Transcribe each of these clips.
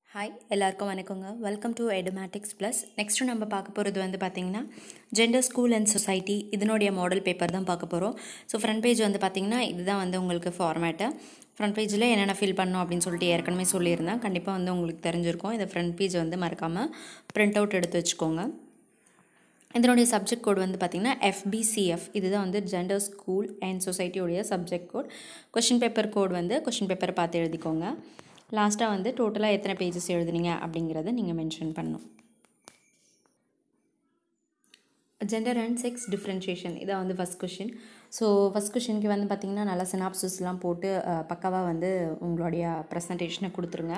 hi எல்லாருக்கும் வணக்கங்க welcome to Edumatics plus next நம்ம பார்க்க போகிறது வந்து பார்த்திங்கன்னா ஜெண்டர் ஸ்கூல் அண்ட் சொசைட்டி இதனுடைய மாடல் பேப்பர் தான் பார்க்க போகிறோம் ஸோ ஃப்ரண்ட் பேஜ் வந்து பார்த்திங்கன்னா இதுதான் வந்து உங்களுக்கு ஃபார்மேட்டு ஃப்ரண்ட் பேஜில் என்னென்ன ஃபில் பண்ணணும் அப்படின்னு சொல்லிட்டு ஏற்கனவே சொல்லியிருந்தேன் கண்டிப்பாக வந்து உங்களுக்கு தெரிஞ்சிருக்கும் இந்த ஃப்ரண்ட் பேஜ் வந்து மறக்காமல் பிரிண்ட் அவுட் எடுத்து வச்சுக்கோங்க இதனுடைய சப்ஜெக்ட் கோட் வந்து பார்த்திங்கன்னா எஃபிசிஎஃப் இதுதான் வந்து ஜெண்டர் ஸ்கூல் அண்ட் சொசைட்டியோடைய subject code question paper code வந்து கொஷின் பேப்பரை பார்த்து எழுதிக்கோங்க லாஸ்ட்டாக வந்து டோட்டலாக எத்தனை பேஜஸ் எழுதுனீங்க அப்படிங்கிறத நீங்கள் மென்ஷன் பண்ணணும் ஜெண்டர் அண்ட் செக்ஸ் டிஃப்ரென்ஷியேஷன் இதான் வந்து ஃபஸ்ட் கொஷின் ஸோ ஃபஸ்ட் கொஷினுக்கு வந்து பார்த்திங்கன்னா நல்லா சினாப்சிஸ்லாம் போட்டு பக்காவாக வந்து உங்களுடைய ப்ரெசன்டேஷனை கொடுத்துருங்க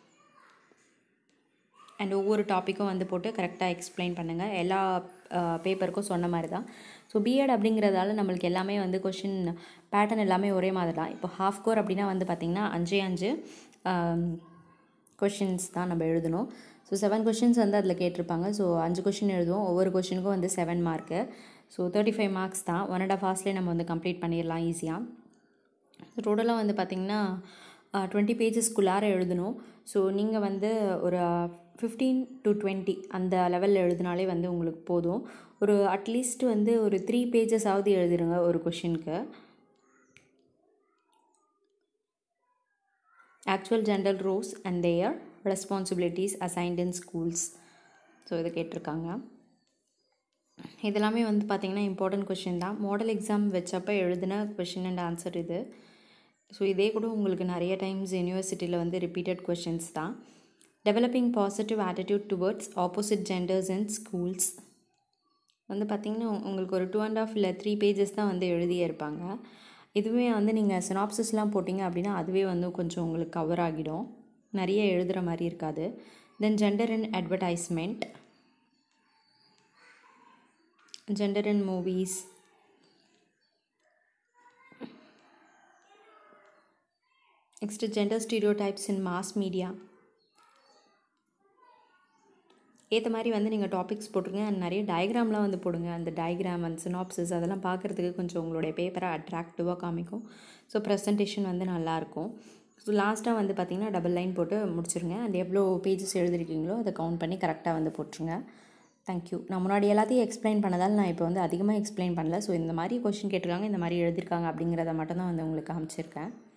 அண்ட் ஒவ்வொரு டாப்பிக்கும் வந்து போட்டு கரெக்டாக எக்ஸ்பிளைன் பண்ணுங்கள் எல்லா பேப்பருக்கும் சொன்ன மாதிரி தான் ஸோ பிஎட் அப்படிங்கிறதால நம்மளுக்கு எல்லாமே வந்து கொஷின் பேட்டர்ன் எல்லாமே ஒரே மாதிரி தான் இப்போ ஹாஃப் கோர் அப்படின்னா வந்து பார்த்திங்கன்னா அஞ்சே அஞ்சு கொஷின்ஸ் தான் நம்ம எழுதணும் ஸோ செவன் கொஷின்ஸ் வந்து அதில் கேட்டிருப்பாங்க ஸோ அஞ்சு கொஷின் எழுதுவோம் ஒவ்வொரு கொஷினுக்கும் வந்து seven mark so thirty five marks தான் ஒன் அண்ட் ஆஃப் ஹார்ஸ்லேயே நம்ம வந்து கம்ப்ளீட் பண்ணிடலாம் ஈஸியாக ஸோ டோட்டலாக வந்து பார்த்திங்கன்னா டுவெண்ட்டி பேஜஸ்க்குள்ளார எழுதணும் ஸோ நீங்கள் வந்து ஒரு ஃபிஃப்டீன் டு டுவெண்ட்டி அந்த லெவலில் எழுதினாலே வந்து உங்களுக்கு போதும் ஒரு அட்லீஸ்ட் வந்து ஒரு த்ரீ பேஜஸாவது எழுதிடுங்க ஒரு கொஷினுக்கு actual gender roles and their responsibilities assigned in schools so இதை கேட்டிருக்காங்க இதெல்லாமே வந்து பார்த்திங்கன்னா இம்பார்ட்டன்ட் கொஷின் தான் மாடல் எக்ஸாம் வச்சப்போ எழுதின கொஷின் அண்ட் ஆன்சர் இது ஸோ இதே கூட உங்களுக்கு நிறைய டைம்ஸ் யூனிவர்சிட்டியில் வந்து ரிப்பீட்டட் கொஷின்ஸ் தான் developing positive attitude towards opposite genders and schools வந்து பார்த்திங்கன்னா உங்களுக்கு ஒரு டூ அண்ட் ஆஃப் இல்லை த்ரீ பேஜஸ் தான் வந்து எழுதியே இருப்பாங்க இதுவே வந்து நீங்கள் சினாப்சிஸ்லாம் போட்டிங்க அப்படின்னா அதுவே வந்து கொஞ்சம் உங்களுக்கு கவர் ஆகிடும் நிறைய எழுதுகிற மாதிரி இருக்காது then gender in advertisement gender in movies next gender stereotypes in mass media ஏற்ற மாதிரி வந்து நீங்கள் டாபிக்ஸ் போட்டுருங்க அண்ட் நிறைய டயக்ராம்லாம் வந்து போடுங்க அந்த டயக்ராம் அண்ட் சினாப்சிஸ் அதெல்லாம் பார்க்குறதுக்கு கொஞ்சம் உங்களுடைய பேப்பரை அட்ராக்டிவாக காமிக்கும் ஸோ ப்ரெசன்டேஷன் வந்து நல்லாயிருக்கும் ஸோ லாஸ்ட்டாக வந்து பார்த்திங்கன்னா டபுள் லைன் போட்டு முடிச்சிருங்க அந்த எவ்வளோ பேஜஸ் எழுதிருக்கீங்களோ அதை கவுண்ட் பண்ணி கரெக்டாக வந்து போட்டுருங்க தேங்க்யூ நான் முன்னாடி எல்லாத்தையும் எக்ஸ்பிளைன் பண்ணதால் நான் இப்போ வந்து அதிகமாக எக்ஸ்பிளைன் பண்ணல ஸோ இந்த மாதிரி கொஷின் கேட்டிருக்காங்க இந்த மாதிரி எழுதியிருக்காங்க அப்படிங்கிறத மட்டும் தான் வந்து உங்களுக்கு காமிச்சிருக்கேன்